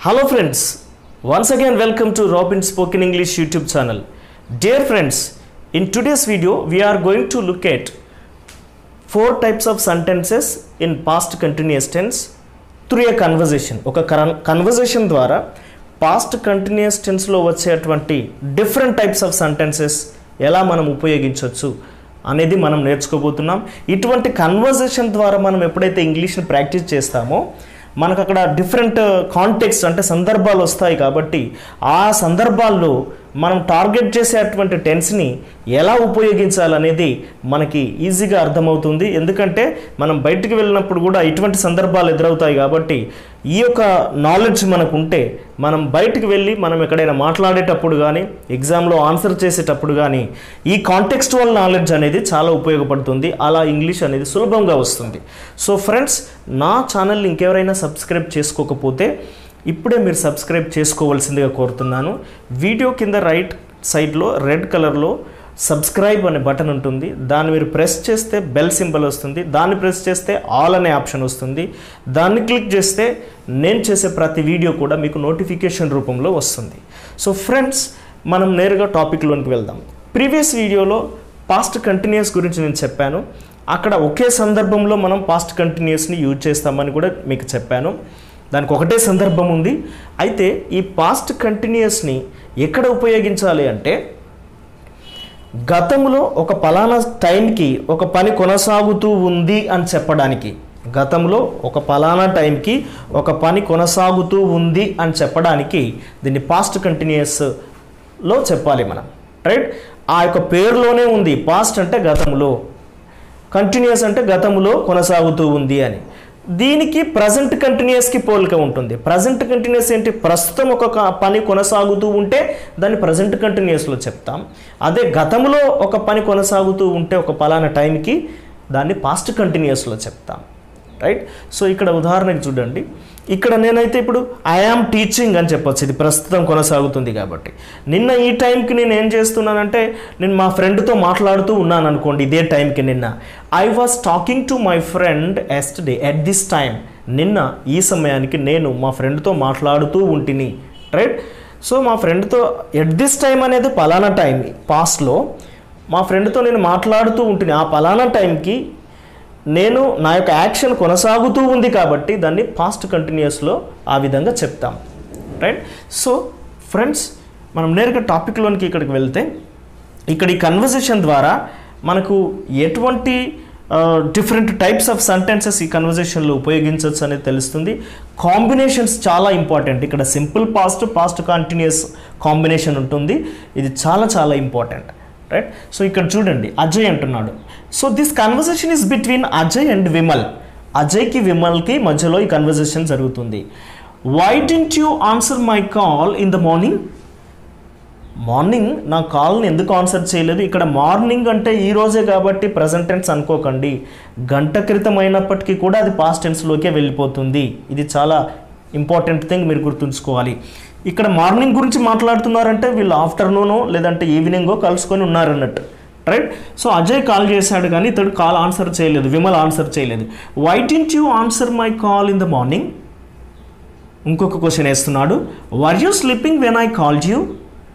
Hello friends, once again welcome to Robin Spoken English YouTube channel. Dear friends, in today's video we are going to look at four types of sentences in past continuous tense through a conversation. ఒక conversation ద్వారా past continuous టెన్స్లో వచ్చేటువంటి different types of sentences ఎలా మనం ఉపయోగించవచ్చు అనేది మనం నేర్చుకోబోతున్నాం ఇటువంటి కన్వర్జేషన్ ద్వారా మనం ఎప్పుడైతే ఇంగ్లీష్ని ప్రాక్టీస్ చేస్తామో మనకు అక్కడ డిఫరెంట్ కాంటెక్స్ట్ అంటే సందర్భాలు వస్తాయి కాబట్టి ఆ సందర్భాల్లో మనం టార్గెట్ చేసేటువంటి టెన్స్ని ఎలా ఉపయోగించాలనేది మనకి ఈజీగా అర్థమవుతుంది ఎందుకంటే మనం బయటికి వెళ్ళినప్పుడు కూడా ఇటువంటి సందర్భాలు ఎదురవుతాయి కాబట్టి ఈ యొక్క నాలెడ్జ్ మనకు ఉంటే మనం బయటికి వెళ్ళి మనం ఎక్కడైనా మాట్లాడేటప్పుడు కానీ ఎగ్జామ్లో ఆన్సర్ చేసేటప్పుడు కానీ ఈ కాంటెక్స్టువల్ నాలెడ్జ్ అనేది చాలా ఉపయోగపడుతుంది అలా ఇంగ్లీష్ అనేది సులభంగా వస్తుంది సో ఫ్రెండ్స్ నా ఛానల్ని ఇంకెవరైనా సబ్స్క్రైబ్ చేసుకోకపోతే ఇప్పుడే మీరు సబ్స్క్రైబ్ చేసుకోవాల్సిందిగా కోరుతున్నాను వీడియో కింద రైట్ సైడ్లో రెడ్ కలర్లో సబ్స్క్రైబ్ అనే బటన్ ఉంటుంది దాన్ని మీరు ప్రెస్ చేస్తే బెల్ సింబల్ వస్తుంది దాన్ని ప్రెస్ చేస్తే ఆల్ అనే ఆప్షన్ వస్తుంది దాన్ని క్లిక్ చేస్తే నేను చేసే ప్రతి వీడియో కూడా మీకు నోటిఫికేషన్ రూపంలో వస్తుంది సో ఫ్రెండ్స్ మనం నేరుగా టాపిక్లోనికి వెళ్దాం ప్రీవియస్ వీడియోలో పాస్ట్ కంటిన్యూస్ గురించి నేను చెప్పాను అక్కడ ఒకే సందర్భంలో మనం పాస్ట్ కంటిన్యూస్ని యూజ్ చేస్తామని కూడా మీకు చెప్పాను దానికి ఒకటే సందర్భం ఉంది అయితే ఈ పాస్ట్ కంటిన్యూస్ని ఎక్కడ ఉపయోగించాలి అంటే గతంలో ఒక పలానా టైంకి ఒక పని కొనసాగుతూ ఉంది అని చెప్పడానికి గతంలో ఒక పలానా టైంకి ఒక పని కొనసాగుతూ ఉంది అని చెప్పడానికి దీన్ని పాస్ట్ కంటిన్యూస్లో చెప్పాలి మనం రైట్ ఆ యొక్క పేరులోనే ఉంది పాస్ట్ అంటే గతంలో కంటిన్యూస్ అంటే గతంలో కొనసాగుతూ ఉంది అని దీనికి ప్రజెంట్ కంటిన్యూస్కి పోలిక ఉంటుంది ప్రజెంట్ కంటిన్యూస్ ఏంటి ప్రస్తుతం ఒక క- పని కొనసాగుతూ ఉంటే దాన్ని ప్రజెంట్ కంటిన్యూస్లో చెప్తాం అదే గతంలో ఒక పని కొనసాగుతూ ఉంటే ఒక పలానా టైంకి దాన్ని పాస్ట్ కంటిన్యూస్లో చెప్తాం రైట్ సో ఇక్కడ ఉదాహరణకి చూడండి ఇక్కడ నేనైతే ఇప్పుడు ఐ ఆమ్ టీచింగ్ అని చెప్పొచ్చు ఇది ప్రస్తుతం కొనసాగుతుంది కాబట్టి నిన్న ఈ టైంకి నేను ఏం చేస్తున్నానంటే నేను మా ఫ్రెండ్తో మాట్లాడుతూ ఉన్నాను అనుకోండి ఇదే టైంకి నిన్న I was talking to my friend yesterday at this time నిన్న ఈ సమయానికి నేను మా ఫ్రెండ్తో మాట్లాడుతూ ఉంటిని రైట్ సో మా ఫ్రెండ్తో ఎట్ దిస్ టైం అనేది పలానా టైం పాస్ట్లో మా ఫ్రెండ్తో నేను మాట్లాడుతూ ఉంటుంది ఆ పలానా టైంకి నేను నా యొక్క యాక్షన్ కొనసాగుతూ ఉంది కాబట్టి దాన్ని పాస్ట్ కంటిన్యూస్లో ఆ విధంగా చెప్తాం రైట్ సో ఫ్రెండ్స్ మనం నేరుగా టాపిక్లోనికి ఇక్కడికి వెళ్తే ఇక్కడ ఈ కన్వర్జేషన్ ద్వారా మనకు ఎటువంటి డిఫరెంట్ టైప్స్ ఆఫ్ సెంటెన్సెస్ ఈ కన్వర్జేషన్లో ఉపయోగించవచ్చు అనేది తెలుస్తుంది కాంబినేషన్స్ చాలా ఇంపార్టెంట్ ఇక్కడ simple past past continuous combination ఉంటుంది ఇది చాలా చాలా ఇంపార్టెంట్ రైట్ సో ఇక్కడ చూడండి అజయ్ అంటున్నాడు so this conversation is between Ajay and Vimal అజయ్కి విమల్కి మధ్యలో ఈ కన్వర్జేషన్ జరుగుతుంది why didn't you answer my call in the morning morning నా కాల్ని ఎందుకు ఆన్సర్ చేయలేదు ఇక్కడ మార్నింగ్ అంటే ఈ రోజే కాబట్టి ప్రజెంట్ టెన్స్ అనుకోకండి గంట క్రితం అయినప్పటికీ కూడా అది పాస్ట్ టెన్స్లోకే వెళ్ళిపోతుంది ఇది చాలా ఇంపార్టెంట్ థింగ్ మీరు గుర్తుంచుకోవాలి ఇక్కడ మార్నింగ్ గురించి మాట్లాడుతున్నారంటే వీళ్ళు ఆఫ్టర్నూనో లేదంటే ఈవినింగో కలుసుకొని ఉన్నారన్నట్టు రైట్ సో అజయ్ కాల్ చేశాడు కానీ ఇతడు కాల్ ఆన్సర్ చేయలేదు విమల్ ఆన్సర్ చేయలేదు why didn't you answer my call in the morning ఇంకొక క్వశ్చన్ వేస్తున్నాడు were you sleeping when I called you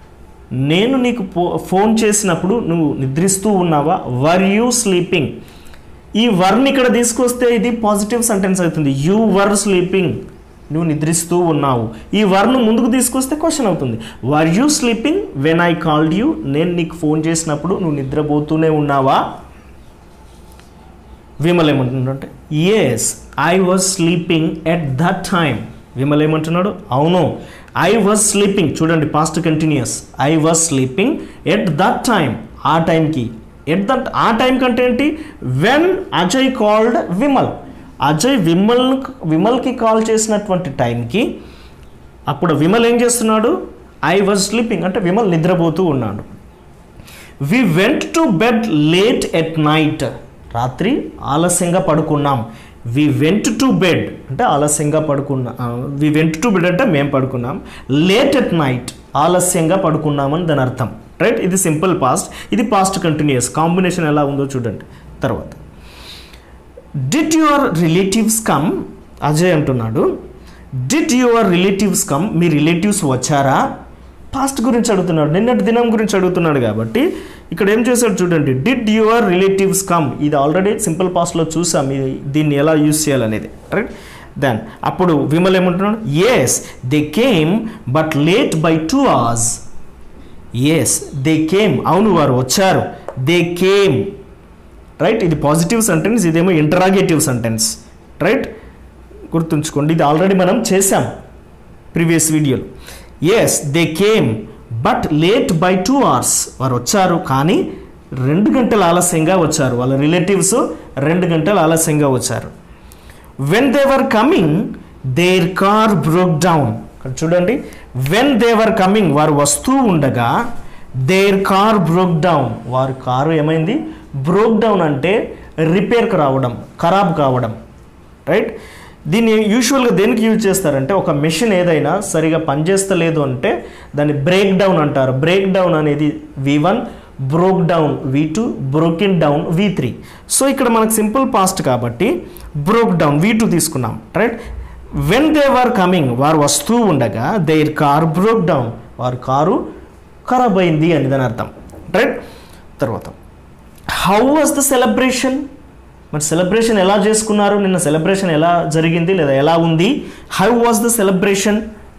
నేను నీకు పో ఫోన్ చేసినప్పుడు నువ్వు నిద్రిస్తూ ఉన్నావా వర్ యూ స్లీపింగ్ ఈ వర్ని ఇక్కడ తీసుకొస్తే ఇది పాజిటివ్ సెంటెన్స్ అవుతుంది యూ వర్ స్లీపింగ్ నువ్వు నిద్రిస్తూ ఉన్నావు ఈ వర్ను ముందుకు తీసుకొస్తే క్వశ్చన్ అవుతుంది were you sleeping when I called you నేను నీకు ఫోన్ చేసినప్పుడు నువ్వు నిద్రపోతూనే ఉన్నావా విమల్ ఏమంటున్నాడంటే yes I was sleeping at that time Vimal ఏమంటున్నాడు అవును ఐ వాజ్ స్లీపింగ్ చూడండి past continuous I was sleeping at that time ఆ టైంకి ఎట్ దట్ ఆ టైం కంటే ఏంటి వెన్ అజయ్ కాల్డ్ విమల్ అజయ్ విమల్ విమల్కి కాల్ చేసినటువంటి టైంకి అప్పుడు విమల్ ఏం చేస్తున్నాడు ఐ వాజ్ స్లీపింగ్ అంటే విమల్ నిద్రపోతూ ఉన్నాడు we went to bed late at night రాత్రి ఆలస్యంగా పడుకున్నాం వి వెంట్ టు బెడ్ అంటే ఆలస్యంగా పడుకున్నా వి వెంట్ టు బెడ్ అంటే మేము పడుకున్నాం లేట్ ఎట్ నైట్ ఆలస్యంగా పడుకున్నామని దాని అర్థం రైట్ ఇది సింపుల్ పాస్ట్ ఇది పాస్ట్ కంటిన్యూస్ కాంబినేషన్ ఎలా ఉందో చూడండి తర్వాత did your relatives come Ajay అంటున్నాడు డిడ్ యువర్ రిలేటివ్స్ కమ్ మీ రిలేటివ్స్ వచ్చారా పాస్ట్ గురించి అడుగుతున్నాడు నిన్నటి దినం గురించి అడుగుతున్నాడు కాబట్టి ఇక్కడ ఏం చేశాడు చూడండి డిడ్ యువర్ రిలేటివ్స్ కమ్ ఇది ఆల్రెడీ సింపుల్ పాస్ట్లో చూసాం ఇది దీన్ని ఎలా యూస్ చేయాలనేది రైట్ దెన్ అప్పుడు విమల్ ఏమంటున్నాడు yes they came but late by two hours yes they came అవును వారు వచ్చారు దే కేమ్ రైట్ ఇది పాజిటివ్ సెంటెన్స్ ఇదేమో ఇంటరాగేటివ్ సెంటెన్స్ రైట్ గుర్తుంచుకోండి ఇది ఆల్రెడీ మనం చేసాం ప్రీవియస్ వీడియోలో yes they came but late by two hours వారు వచ్చారు కానీ రెండు గంటల ఆలస్యంగా వచ్చారు వాళ్ళ రిలేటివ్స్ రెండు గంటల ఆలస్యంగా వచ్చారు when they were coming their car broke down ఇక్కడ చూడండి వెన్ దే వర్ కమింగ్ వారు వస్తూ ఉండగా దేర్ కార్ బ్రోక్ డౌన్ వారి కారు ఏమైంది బ్రోక్ డౌన్ అంటే రిపేర్కి రావడం ఖరాబ్ కావడం రైట్ దీన్ని యూజువల్గా దేనికి యూజ్ చేస్తారంటే ఒక మెషిన్ ఏదైనా సరిగా పనిచేస్తలేదు అంటే దాన్ని బ్రేక్ డౌన్ అంటారు బ్రేక్ డౌన్ అనేది V one broke down V two broken down V three so ఇక్కడ మనకు సింపుల్ పాస్ట్ కాబట్టి బ్రోక్ డౌన్ వి టూ తీసుకున్నాం right when they were coming వారు వస్తూ ఉండగా దేర్ కార్ బ్రోక్ డౌన్ వారి కారు ఖరాబ్ అయింది అని దాని అర్థం రైట్ తర్వాత హౌ వాజ్ ద సెలబ్రేషన్ మరి సెలబ్రేషన్ ఎలా చేసుకున్నారు నిన్న సెలబ్రేషన్ ఎలా జరిగింది లేదా ఎలా ఉంది హౌ వాజ్ ద సెలబ్రేషన్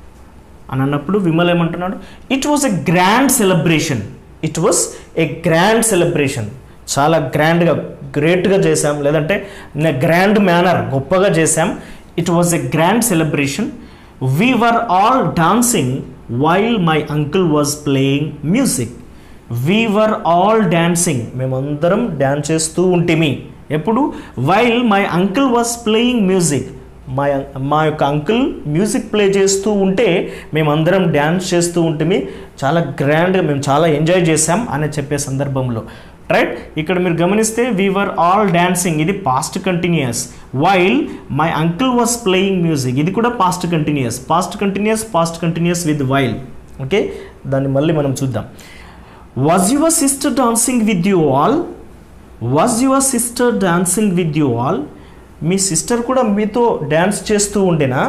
అని అన్నప్పుడు విమల్ ఏమంటున్నాడు it was a grand celebration it was a grand celebration చాలా గ్రాండ్గా గ్రేట్గా చేశాం లేదంటే ఇన్ ఎ గ్రాండ్ మేనర్ గొప్పగా చేశాం it was a grand celebration we were all dancing while my uncle was playing music we were all dancing మేమందరం dance చేస్తూ ఉంటిమి ఎప్పుడు while my uncle was playing music మా మా యొక్క అంకుల్ మ్యూజిక్ ప్లే చేస్తూ ఉంటే మేమందరం డ్యాన్స్ చేస్తూ ఉంటే చాలా గ్రాండ్గా మేము చాలా ఎంజాయ్ చేసాం అని చెప్పే సందర్భంలో రైట్ ఇక్కడ మీరు గమనిస్తే వీఆర్ ఆల్ డాన్సింగ్ ఇది past continuous while my uncle was playing music ఇది కూడా past continuous past continuous past continuous with while okay దాన్ని మళ్ళీ మనం చూద్దాం was your sister dancing with you all was your sister dancing with you all మీ sister కూడా మీతో dance చేస్తూ ఉండేనా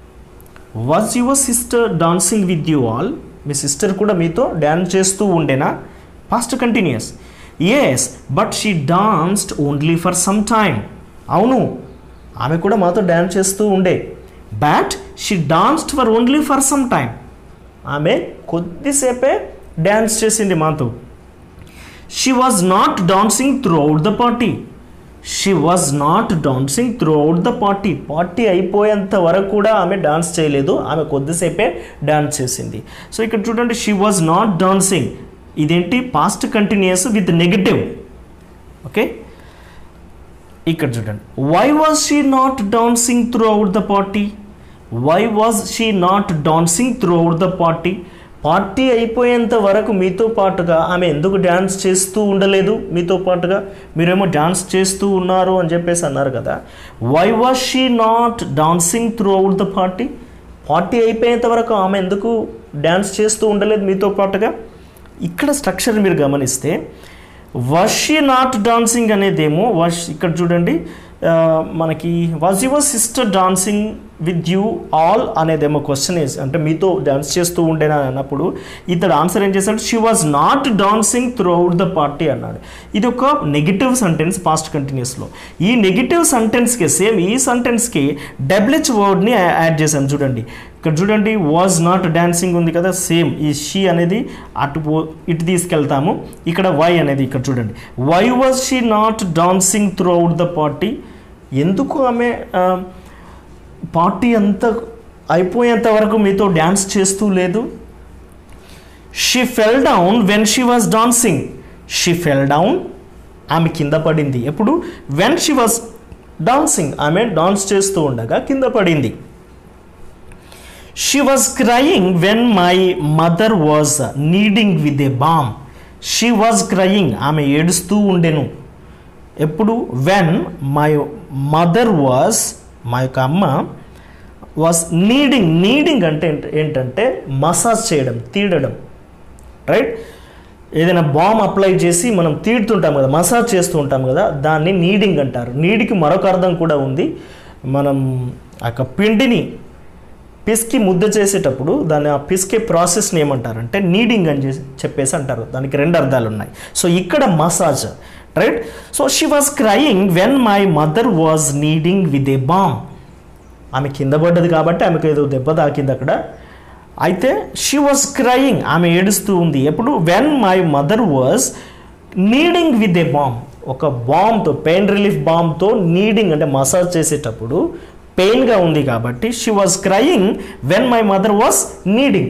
was your sister dancing with you all మీ సిస్టర్ కూడా మీతో డ్యాన్స్ చేస్తూ ఉండేనా past continuous yes but she danced only for some time అవును ఆమె కూడా మాతో డ్యాన్స్ చేస్తూ ఉండే but she danced for only for some time ఆమె కొద్దిసేపే డ్యాన్స్ చేసింది మాతో she was not dancing throughout the party she was not dancing throughout the party party అయిపోయేంత వరకు కూడా ఆమె డాన్స్ చేయలేదు ఆమె కొద్దిసేపే డాన్స్ చేసింది సో ఇక్కడ చూడండి షీ వాజ్ నాట్ డాన్సింగ్ ఇదేంటి past continuous with negative okay ఇక్కడ చూడండి why was she not dancing throughout the party why was she not dancing throughout the party party అయిపోయేంత వరకు మీతో పాటుగా ఆమె ఎందుకు డ్యాన్స్ చేస్తూ ఉండలేదు మీతో పాటుగా మీరేమో డ్యాన్స్ చేస్తూ ఉన్నారు అని చెప్పేసి అన్నారు కదా why was she not dancing throughout the party party అయిపోయేంత వరకు ఆమె ఎందుకు డ్యాన్స్ చేస్తూ ఉండలేదు మీతో పాటుగా ఇక్కడ స్ట్రక్చర్ మీరు గమనిస్తే వషి నాట్ డాన్సింగ్ అనేదేమో వష్ ఇక్కడ చూడండి ఆ, మనకి was your sister dancing with you all అనేదేమో క్వశ్చన్ వేసి అంటే మీతో డాన్స్ చేస్తూ ఉండేనా అన్నప్పుడు ఇతడు ఆన్సర్ ఏం చేశాడు she was not dancing throughout the party అన్నాడు ఇది ఒక నెగిటివ్ సెంటెన్స్ పాస్ట్ కంటిన్యూస్లో ఈ నెగిటివ్ సెంటెన్స్కి సేమ్ ఈ సెంటెన్స్కి డబ్ల్యూహెచ్ వర్డ్ని యాడ్ చేశాను చూడండి ఇక్కడ చూడండి వాజ్ నాట్ డాన్సింగ్ ఉంది కదా సేమ్ ఈ షీ అనేది అటు పో- ఇటు తీసుకెళ్తాము ఇక్కడ వై అనేది ఇక్కడ చూడండి why was she not dancing throughout the party ఎందుకు ఆమె ఆ, పార్టీ అంతా అయిపోయేంత వరకు మీతో డ్యాన్స్ చేస్తూ లేదు she fell down when she was dancing she fell down ఆమె కింద పడింది ఎప్పుడు వెన్ షీ వాజ్ డాన్సింగ్ ఆమె డాన్స్ చేస్తూ ఉండగా కింద పడింది she was crying when my mother was kneading with a balm she was crying ఆమె ఏడుస్తూ ఉండెను ఎప్పుడు వెన్ మై మదర్ వాజ్ మా యొక్క అమ్మ వాజ్ నీడింగ్ నీడింగ్ అంటే ఏంట- ఏంటంటే మసాజ్ చేయడం తీడడం రైట్ ఏదైనా బామ్ అప్లై చేసి మనం తీడుతుంటాం కదా మసాజ్ చేస్తూ ఉంటాం కదా దాన్ని నీడింగ్ అంటారు నీడికి మరొక అర్థం కూడా ఉంది మనం ఆ యొక్క పిండిని పిసికి ముద్ద చేసేటప్పుడు దాని ఆ పిసికే ప్రాసెస్ని ఏమంటారంటే నీడింగ్ అని చేసి- చెప్పేసి అంటారు దానికి రెండు అర్థాలు ఉన్నాయి సో ఇక్కడ massage right so she was crying when my mother was kneading with a balm ఆమె కింద పడ్డది కాబట్టి ఆమెకు ఏదో దెబ్బ తాకింది అక్కడ అయితే షీ వాజ్ క్రయింగ్ ఆమె ఏడుస్తూ ఉంది ఎప్పుడు when my mother was kneading with a balm ఒక బామ్తో పెయిన్ రిలీఫ్ బామ్తో నీడింగ్ అంటే మసాజ్ చేసేటప్పుడు పెయిన్గా ఉంది కాబట్టి she was crying when my mother was kneading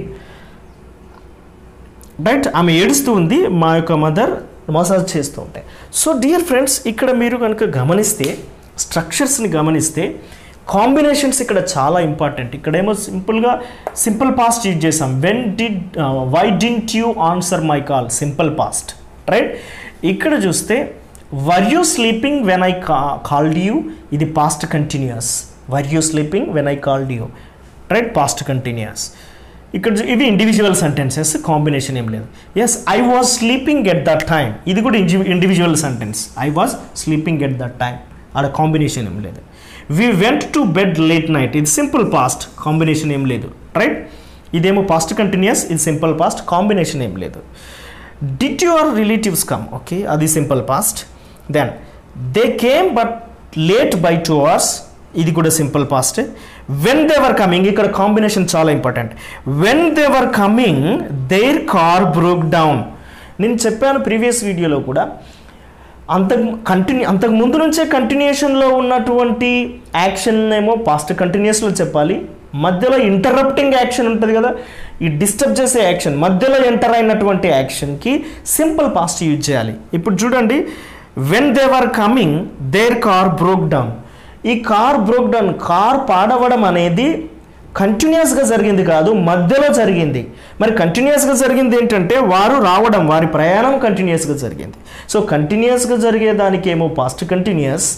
right ఆమె ఏడుస్తూ ఉంది మా యొక్క మదర్ మసాజ్ చేస్తూ ఉంటాయి సో డియర్ ఫ్రెండ్స్ ఇక్కడ మీరు కనుక గమనిస్తే స్ట్రక్చర్స్ని గమనిస్తే కాంబినేషన్స్ ఇక్కడ చాలా ఇంపార్టెంట్ ఇక్కడేమో సింపుల్గా సింపుల్ పాస్ట్ యూజ్ చేసాం when did why didn't you answer my call simple past right ఇక్కడ చూస్తే were you sleeping when I called you ఇది past continuous were you sleeping when I called you right past continuous ఇక్కడ చూ- ఇవి individual sentences combination ఏం లేదు yes I was sleeping at that time ఇది కూడా individual sentence I was sleeping at that time ఆడ combination ఏం లేదు వి went to bed late night ఇది సింపుల్ పాస్ట్ కాంబినేషన్ ఏం లేదు రైట్ ఇదేమో పాస్ట్ కంటిన్యూస్ ఇది సింపుల్ పాస్ట్ కాంబినేషన్ ఏం లేదు did your relatives come okay అది simple past then they came but late by two hours ఇది కూడా simple past when they were coming ఇక్కడ కాంబినేషన్ చాలా important when they were coming their car broke down నేను చెప్పాను previous వీడియోలో కూడా అంతకు కంటిన్యూ అంతకు ముందు నుంచే కంటిన్యూషన్లో ఉన్నటువంటి యాక్షన్ ఏమో పాస్ట్ కంటిన్యూస్లో చెప్పాలి మధ్యలో ఇంటరప్టింగ్ యాక్షన్ ఉంటుంది కదా ఈ డిస్టర్బ్ చేసే యాక్షన్ మధ్యలో ఎంటర్ అయినటువంటి యాక్షన్కి సింపుల్ పాస్ట్ యూజ్ చేయాలి ఇప్పుడు చూడండి when they were coming their car broke down ఈ కార్ బ్రోక్ డౌన్ కార్ పాడవడం అనేది కంటిన్యూస్గా జరిగింది కాదు మధ్యలో జరిగింది మరి కంటిన్యూస్గా జరిగింది ఏంటంటే వారు రావడం వారి ప్రయాణం కంటిన్యూస్గా జరిగింది సో కంటిన్యూస్గా జరిగే దానికి ఏమో పాస్ట్ కంటిన్యూస్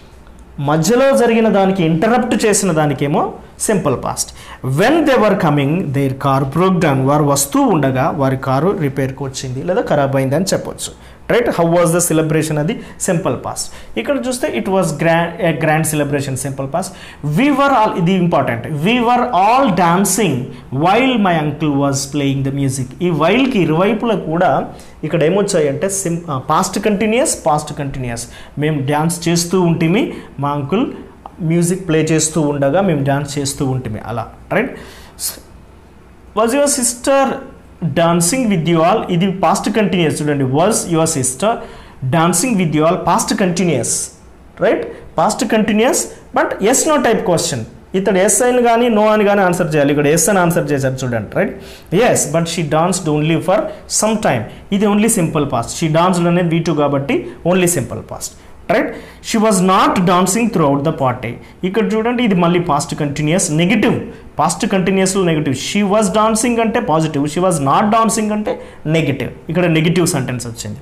మధ్యలో జరిగిన దానికి ఇంటరప్ట్ చేసిన దానికేమో simple past when they were coming their car broke down వారు వస్తూ ఉండగా వారి కారు రిపేర్కి వచ్చింది లేదా ఖరాబ్ అయింది అని చెప్పొచ్చు right how was the celebration అది సింపుల్ పాస్ట్ ఇక్కడ చూస్తే it was grand grand celebration simple past we were all ఇది important we were all dancing while my uncle was playing the music ఈ వైల్కి ఇరువైపులా కూడా ఇక్కడ ఏమొచ్చాయంటే సిం పాస్ట్ కంటిన్యూస్ పాస్ట్ కంటిన్యూస్ మేము డ్యాన్స్ చేస్తూ ఉంటిమి మా అంకుల్ మ్యూజిక్ ప్లే చేస్తూ ఉండగా మేము డ్యాన్స్ చేస్తూ ఉంటిమి అలా right was your sister dancing with you all ఇది పాస్ట్ కంటిన్యూస్ చూడండి was your sister dancing with you all past continuous right past continuous but yes no type question ఇతడు yes అని కానీ నో అని కానీ ఆన్సర్ చేయాలి ఇక్కడ ఎస్ అని ఆన్సర్ చేశారు చూడండి right yes but she danced only for some time ఇది only simple past she danced అనేది వీ టూ కాబట్టి only simple past right she was not dancing throughout the party ఇక్కడ చూడండి ఇది మళ్ళీ పాస్ట్ కంటిన్యూస్ నెగిటివ్ పాస్ట్ కంటిన్యూస్లో negative she was dancing అంటే positive she was not dancing అంటే negative ఇక్కడ నెగిటివ్ సెంటెన్స్ వచ్చింది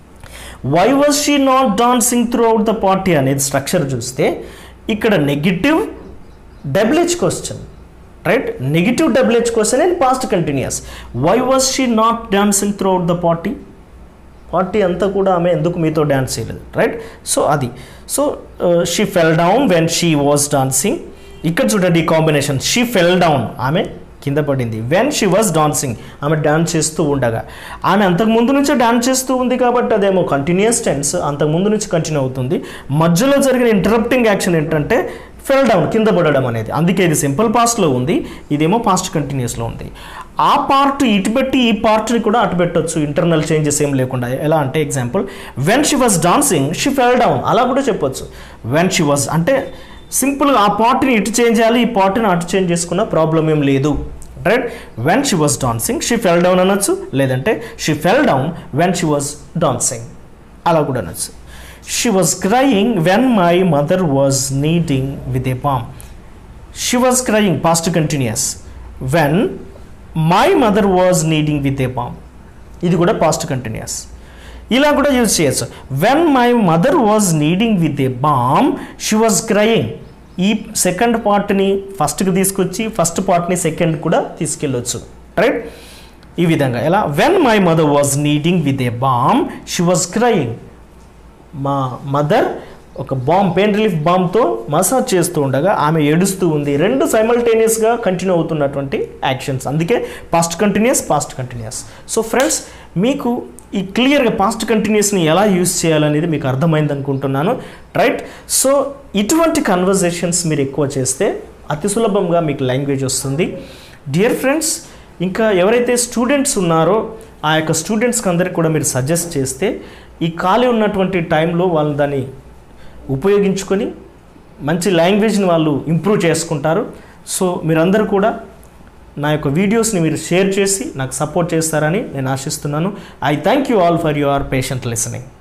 why was she not dancing throughout the party అనేది స్ట్రక్చర్ చూస్తే ఇక్కడ negative WH question right negative WH question and past continuous why was she not dancing throughout the party party అంతా కూడా ఆమె ఎందుకు మీతో dance చేయలేదు right so అది so she fell down when she was dancing ఇక్కడ చూడండి ఈ కాంబినేషన్ షీ ఫెల్ డౌన్ ఆమె కింద పడింది వెన్ షీ వాజ్ డాన్సింగ్ ఆమె డాన్స్ చేస్తూ ఉండగా ఆమె అంతకు ముందు నుంచే డాన్స్ చేస్తూ ఉంది కాబట్టి అదేమో కంటిన్యూస్ టెన్స్ అంతకు ముందు నుంచి కంటిన్యూ అవుతుంది మధ్యలో జరిగిన ఇంటరప్టింగ్ యాక్షన్ ఏంటంటే ఫెల్ డౌన్ కింద పడడం అనేది అందుకే ఇది సింపుల్ పాస్ట్లో ఉంది ఇదేమో పాస్ట్ కంటిన్యూస్లో ఉంది ఆ పార్ట్ ఇటు పెట్టి ఈ పార్ట్ని కూడా అటు పెట్టొచ్చు ఇంటర్నల్ చేంజెస్ ఏం లేకుండా ఎలా అంటే example when she was dancing she fell down అలా కూడా చెప్పొచ్చు వెన్ షీ వాజ్ అంటే సింపుల్గా ఆ పార్ట్ని ఇటు చేంజ్ చేయాలి ఈ పార్ట్ని అటు చేంజ్ చేసుకున్న ప్రాబ్లం ఏం లేదు right when she was dancing she fell down అనొచ్చు లేదంటే she fell down when she was dancing అలా కూడా అనొచ్చు she was crying when my mother was kneading with a balm she was crying past continuous when my mother was kneading with a balm ఇది కూడా past continuous ఇలా కూడా use చేయొచ్చు when my mother was kneading with a balm she was crying ఈ second పార్ట్ని ఫస్ట్కి తీసుకొచ్చి first పార్ట్ని సెకండ్ కూడా తీసుకెళ్ళొచ్చు రైట్ ఈ విధంగా ఎలా when my mother was kneading with a balm she was crying మా మదర్ ఒక బాంబ్ పెయిన్ రిలీఫ్ బాంబ్తో మసాజ్ చేస్తూ ఉండగా ఆమె ఏడుస్తూ ఉంది రెండు సైమల్టేనియస్గా కంటిన్యూ అవుతున్నటువంటి యాక్షన్స్ అందుకే past continuous past continuous so friends మీకు ఈ క్లియర్గా పాస్ట్ కంటిన్యూస్ని ఎలా యూస్ చేయాలనేది మీకు అర్థమైంది అనుకుంటున్నాను రైట్ సో ఇటువంటి కన్వర్జేషన్స్ మీరు ఎక్కువ చేస్తే అతి సులభంగా మీకు లాంగ్వేజ్ వస్తుంది డియర్ ఫ్రెండ్స్ ఇంకా ఎవరైతే స్టూడెంట్స్ ఉన్నారో ఆ యొక్క స్టూడెంట్స్కి అందరికి కూడా మీరు సజెస్ట్ చేస్తే ఈ ఖాళీ ఉన్నటువంటి టైంలో వాళ్ళు దాన్ని ఉపయోగించుకొని మంచి లాంగ్వేజ్ని వాళ్ళు ఇంప్రూవ్ చేసుకుంటారు సో మీరందరూ కూడా నా యొక్క వీడియోస్ని మీరు షేర్ చేసి నాకు సపోర్ట్ చేస్తారని నేను ఆశిస్తున్నాను I thank you all for your patient listening